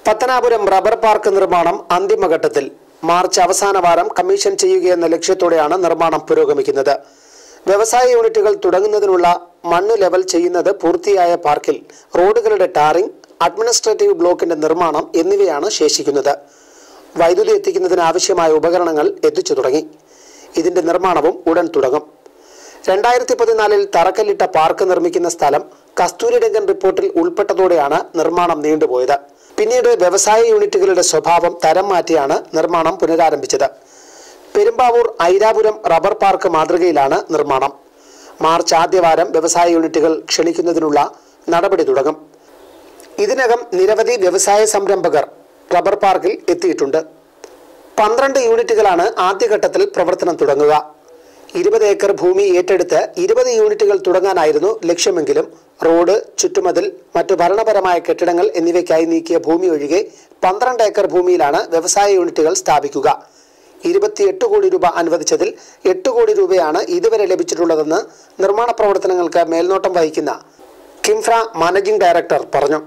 Pathanapuram rubber park നിർമ്മാണം അന്തിമഘട്ടത്തിൽ March അവസാന വാരം കമ്മീഷൻ ചെയ്യുകയെന്ന ലക്ഷ്യത്തോടെയാണ് നിർമ്മാണം പുരോഗമിക്കുന്നത് വ്യവസായ യൂണിറ്റുകൾ തുടങ്ങുന്നതിനുള്ള മണ്ണ് ലെവൽ ചെയ്യുന്നത് പൂർത്തിയായ പാർക്കിൽ റോഡുകളുടെ ടാറിംഗ് അഡ്മിനിസ്ട്രേറ്റീവ് ബ്ലോക്കിന്റെ നിർമ്മാണം എന്നിവയാണ് ശേഷിക്കുന്നത് വൈദ്യുതി എത്തിക്കുന്നതിന് ആവശ്യമായ ഉപകരണങ്ങൾ എത്തിച്ചു തുടങ്ങി ഇതിന്റെ നിർമ്മാണവും ഉടൻ തുടങ്ങും രണ്ടായിരത്തി പതിനാലിൽ തറക്കല്ലിട്ട പാർക്ക് നിർമ്മിക്കുന്ന സ്ഥലം കസ്തൂരിരംഗൻ റിപ്പോർട്ടിൽ ഉൾപ്പെട്ടതോടെയാണ് നിർമ്മാണം നീണ്ടുപോയത് പിന്നീട് വ്യവസായ യൂണിറ്റുകളുടെ സ്വഭാവം തരം മാറ്റിയാണ് നിർമ്മാണം പുനരാരംഭിച്ചത് പെരുമ്പാവൂർ ഐരാപുരം റബ്ബർ പാർക്ക് മാതൃകയിലാണ് നിർമ്മാണം മാർച്ച് ആദ്യവാരം വ്യവസായ യൂണിറ്റുകൾ ക്ഷണിക്കുന്നതിനുള്ള നടപടി തുടങ്ങും ഇതിനകം നിരവധി വ്യവസായ സംരംഭകർ റബ്ബർ പാർക്കിൽ എത്തിയിട്ടുണ്ട് പന്ത്രണ്ട് യൂണിറ്റുകളാണ് ആദ്യഘട്ടത്തിൽ പ്രവർത്തനം തുടങ്ങുക ഇരുപത് ഏക്കർ ഭൂമി ഏറ്റെടുത്ത് ഇരുപത് യൂണിറ്റുകൾ തുടങ്ങാനായിരുന്നു ലക്ഷ്യമെങ്കിലും റോഡ് ചുറ്റുമതിൽ മറ്റു ഭരണപരമായ കെട്ടിടങ്ങൾ എന്നിവയ്ക്കായി നീക്കിയ ഭൂമി ഒഴികെ പന്ത്രണ്ട് ഏക്കർ ഭൂമിയിലാണ് വ്യവസായ യൂണിറ്റുകൾ സ്ഥാപിക്കുക ഇരുപത്തിയെട്ട് കോടി രൂപ അനുവദിച്ചതിൽ എട്ട് കോടി രൂപയാണ് ഇതുവരെ ലഭിച്ചിട്ടുള്ളതെന്ന് നിർമ്മാണ പ്രവർത്തനങ്ങൾക്ക് മേൽനോട്ടം വഹിക്കുന്ന കിംഫ്ര മാനേജിംഗ് ഡയറക്ടർ പറഞ്ഞു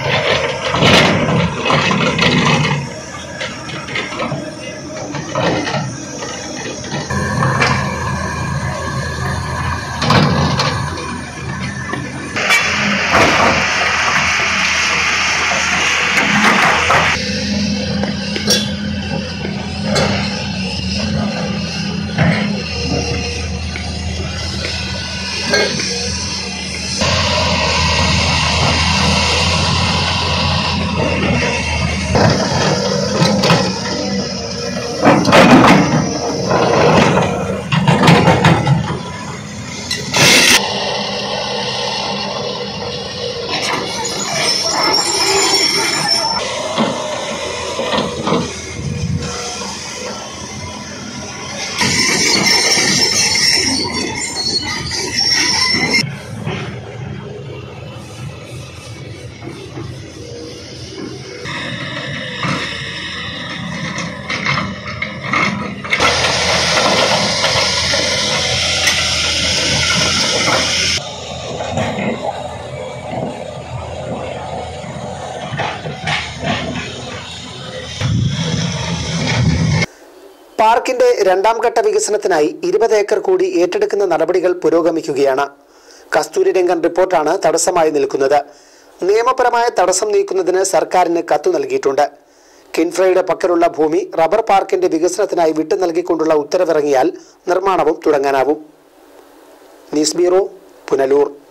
പാർക്കിന്റെ രണ്ടാം ഘട്ട വികസനത്തിനായി ഇരുപത് ഏക്കർ കൂടി ഏറ്റെടുക്കുന്ന നടപടികൾ പുരോഗമിക്കുകയാണ് കസ്തൂരിരംഗൻ റിപ്പോർട്ടാണ് തടസ്സമായി നിൽക്കുന്നത് നിയമപരമായ തടസ്സം നീക്കുന്നതിന് സർക്കാരിന് കത്തു നൽകിയിട്ടുണ്ട് കിൻഫ്രയുടെ പക്കലുള്ള ഭൂമി റബ്ബർ പാർക്കിന്റെ വികസനത്തിനായി വിട്ടു നൽകിക്കൊണ്ടുള്ള ഉത്തരവിറങ്ങിയാൽ നിർമ്മാണവും തുടങ്ങാനാവും ന്യൂസ് ബ്യൂറോ പുനലൂർ